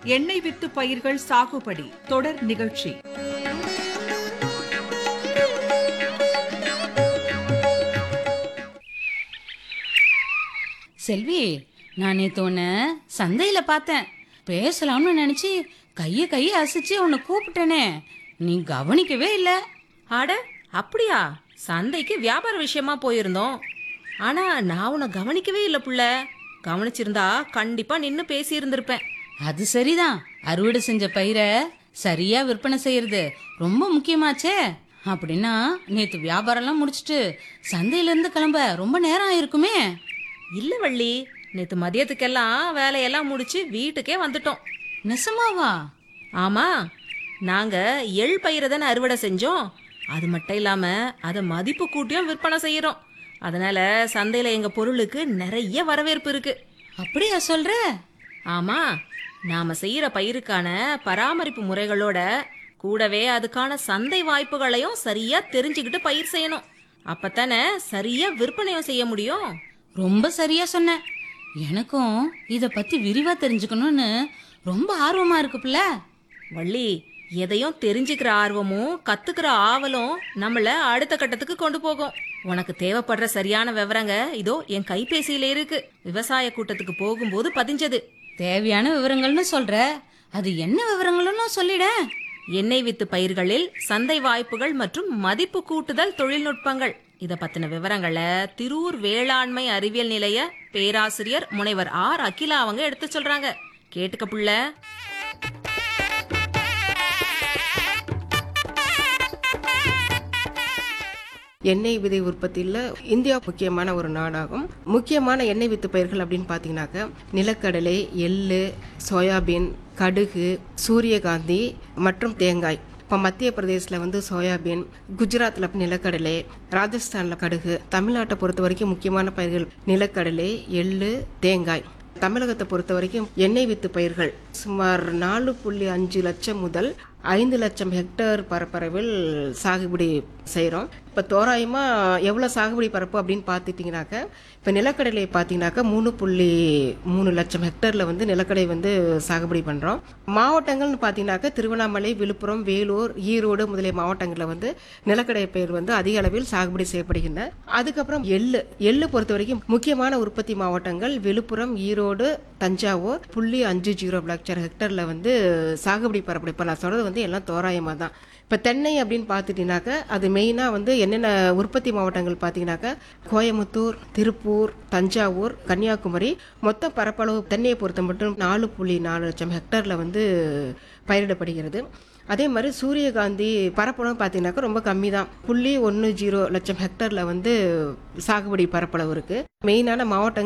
எண்ணெய் வித்து பயிர்கள் சாகுபடி தொடர் நிகழ்ச்சி செல்வி நான் நேத்து உன்னை சந்தையில பார்த்தேன் பேசலாம்னு நினைச்சு கைய கைய அசைச்சு உன்னை கூப்பிட்டேனே நீ கவனிக்கவே இல்ல அட அப்படியா சந்தைக்கு வியாபார விஷயமா போயிருந்தோம் ஆனா நான் உன்னை கவனிக்கவே இல்லை புள்ள கவனிச்சிருந்தா கண்டிப்பா நின்னு பேசி இருந்திருப்பேன் அது சரிதான் அறுவடை செஞ்ச பயிரை சரியா விற்பனை செய்யறது ரொம்ப முக்கியமாச்சே அப்படின்னா நேத்து வியாபாரம்லாம் முடிச்சிட்டு சந்தையில இருந்து கிளம்ப ரொம்ப நேரம் ஆயிருக்குமே இல்ல வள்ளி நேத்து மதியத்துக்கெல்லாம் வேலையெல்லாம் முடிச்சு வீட்டுக்கே வந்துட்டோம் நெசமாவா ஆமா நாங்க எள் பயிரை தானே அறுவடை செஞ்சோம் அது மட்டும் இல்லாம அதை மதிப்பு கூட்டியும் விற்பனை செய்யறோம் அதனால சந்தையில எங்க பொருளுக்கு நிறைய வரவேற்பு இருக்கு அப்படியா சொல்ற ஆமா நாம செய்யற பயிருக்கான பராமரிப்பு முறைகளோட கூடவே அதுக்கான சந்தை வாய்ப்புகளையும் சரியா தெரிஞ்சுக்கிட்டு பயிர் செய்யணும் அப்பத்தானே சரியா விற்பனையும் செய்ய முடியும் ரொம்ப சரியா சொன்ன எனக்கும் இத பத்தி விரிவா தெரிஞ்சுக்கணும்னு ரொம்ப ஆர்வமா இருக்கு பிள்ள வள்ளி எதையும் தெரிஞ்சுக்கிற ஆர்வமும் கத்துக்கிற ஆவலும் நம்மள அடுத்த கட்டத்துக்கு கொண்டு போகும் உனக்கு தேவைப்படுற சரியான விவரங்க இதோ என் கைபேசியில இருக்கு விவசாய கூட்டத்துக்கு போகும்போது பதிஞ்சது தேவையான விவரங்கள்னு சொல்ற அது என்ன விவரங்கள்னு சொல்லிட எண்ணெய் வித்து பயிர்களில் சந்தை வாய்ப்புகள் மற்றும் மதிப்பு கூட்டுதல் தொழில்நுட்பங்கள் இத பத்தின விவரங்களை திரூர் வேளாண்மை அறிவியல் நிலைய பேராசிரியர் முனைவர் ஆர் அகிலா அவங்க எடுத்து சொல்றாங்க கேட்டுக்க புள்ள எண்ணெய் விதை உற்பத்தியில் இந்தியா முக்கியமான ஒரு நாடாகும் முக்கியமான எண்ணெய் வித்து பயிர்கள் அப்படின்னு பார்த்தீங்கன்னாக்க நிலக்கடலை எள்ளு சோயாபீன் கடுகு சூரியகாந்தி மற்றும் தேங்காய் இப்போ மத்திய பிரதேசில் வந்து சோயாபீன் குஜராத்தில் நிலக்கடலை ராஜஸ்தானில் கடுகு தமிழ்நாட்டை பொறுத்த வரைக்கும் முக்கியமான பயிர்கள் நிலக்கடலை எள்ளு தேங்காய் தமிழகத்தை பொறுத்த வரைக்கும் எண்ணெய் வித்து பயிர்கள் சுமார் நாலு புள்ளி அஞ்சு லட்சம் முதல் ஐந்து லட்சம் ஹெக்டேர் பரப்பளவில் சாகுபடி செய்கிறோம் இப்போ தோராயமாக எவ்வளோ சாகுபடி பரப்பு அப்படின்னு பார்த்துட்டிங்கனாக்க இப்போ நிலக்கடலை பார்த்தீங்கன்னாக்கா மூணு புள்ளி மூணு லட்சம் ஹெக்டேரில் வந்து நிலக்கடலை வந்து சாகுபடி பண்ணுறோம் மாவட்டங்கள்னு பார்த்தீங்கன்னாக்கா திருவண்ணாமலை விழுப்புரம் வேலூர் ஈரோடு முதலிய மாவட்டங்களில் வந்து நிலக்கடலை பயிர் வந்து அதிக அளவில் சாகுபடி செய்யப்படுகின்றன அதுக்கப்புறம் எள்ளு எள்ளு பொறுத்த வரைக்கும் முக்கியமான உற்பத்தி மாவட்டங்கள் விழுப்புரம் ஈரோடு தஞ்சாவூர் புள்ளி அஞ்சு ஜீரோ லட்சம் ஹெக்டரில் வந்து சாகுபடி பரப்படு இப்போ நான் சொல்கிறது வந்து எல்லாம் தோராயமாக தான் இப்போ தென்னை அப்படின்னு பார்த்துட்டீங்கன்னாக்க அது மெயினாக வந்து என்னென்ன உற்பத்தி மாவட்டங்கள் பார்த்தீங்கன்னாக்கா கோயம்புத்தூர் திருப்பூர் தஞ்சாவூர் கன்னியாகுமரி மொத்த பரப்பளவு தென்னையை பொறுத்த மட்டும் நாலு புள்ளி நாலு லட்சம் ஹெக்டரில் வந்து பயிரிடப்படுகிறது அதே மாதிரி சூரியகாந்தி பரப்பளவு பார்த்தீங்கன்னாக்கா ரொம்ப கம்மி தான் புள்ளி ஒன்று ஜீரோ லட்சம் ஹெக்டரில் வந்து சாகுபடி பரப்பளவு இருக்குது மெயினான மாவட்டங்கள்